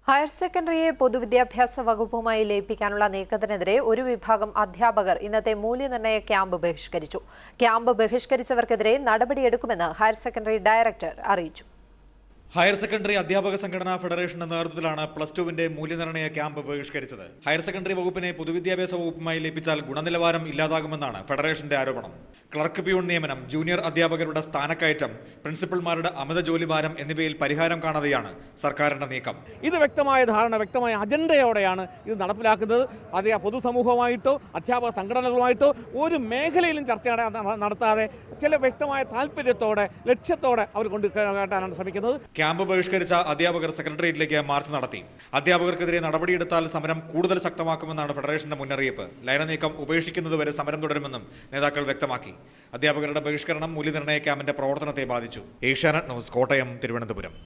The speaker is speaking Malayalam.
ഹയർ സെക്കൻഡറിയെ പൊതുവിദ്യാഭ്യാസ വകുപ്പുമായി ലയിപ്പിക്കാനുള്ള നീക്കത്തിനെതിരെ ഒരു വിഭാഗം അധ്യാപകർ ഇന്നത്തെ മൂല്യനിർണ്ണയ ക്യാമ്പ് ബഹിഷ്കരിച്ചു ക്യാമ്പ് ബഹിഷ്കരിച്ചവർക്കെതിരെ നടപടിയെടുക്കുമെന്ന് ഹയർ സെക്കൻഡറി ഡയറക്ടർ അറിയിച്ചു ഹയർ സെക്കൻഡറി അധ്യാപക സംഘടനാ ഫെഡറേഷന്റെ നേതൃത്വത്തിലാണ് പ്ലസ് ടുവിന്റെ മൂല്യനിർണ്ണയ ക്യാമ്പ് ബഹിഷ്കരിച്ചത് ഹയർ സെക്കൻഡറി വകുപ്പിനെ പൊതുവിദ്യാഭ്യാസ വകുപ്പുമായി ലയിപ്പിച്ചാൽ ഗുണനിലവാരം ഇല്ലാതാകുമെന്നാണ് ഫെഡറേഷന്റെ ആരോപണം ക്ലർക്ക് പിയൂൺ നിയമനം ജൂനിയർ അധ്യാപകരുടെ സ്ഥാനക്കയറ്റം പ്രിൻസിപ്പൽമാരുടെ അമിത ജോലിഭാരം എന്നിവയിൽ പരിഹാരം കാണാതെയാണ് സർക്കാരിന്റെ നീക്കം ഇത് വ്യക്തമായ ധാരണ വ്യക്തമായ അജണ്ടയോടെയാണ് ഇത് നടപ്പിലാക്കുന്നത് അത് പൊതുസമൂഹമായിട്ടോ അധ്യാപക സംഘടനകളുമായിട്ടോ ഒരു മേഖലയിലും ചർച്ച നട- നട- നടത്താതെ ചില വ്യക്തമായ താല്പര്യത്തോടെ ലക്ഷ്യത്തോടെ അവർ കൊണ്ട് കേട്ടാനാണ് ശ്രമിക്കുന്നത് ക്യാമ്പ് ബഹിഷ്കരിച്ച അധ്യാപകർ സെക്രട്ടേറിയറ്റിലേക്ക് മാർച്ച് നടത്തി അധ്യാപകർക്കെതിരെ നടപടിയെടുത്താൽ സമരം കൂടുതൽ ശക്തമാക്കുമെന്നാണ് ഫെഡറേഷന്റെ മുന്നറിയിപ്പ് ലയനനീക്കം ഉപേക്ഷിക്കുന്നതുവരെ സമരം തുടരുമെന്നും നേതാക്കൾ വ്യക്തമാക്കി അധ്യാപകരുടെ ബഹിഷ്കരണം മൂല്യനിർണ്ണയ ക്യാമ്പിന്റെ പ്രവർത്തനത്തെ ബാധിച്ചു ഏഷ്യാനെറ്റ് ന്യൂസ് കോട്ടയം തിരുവനന്തപുരം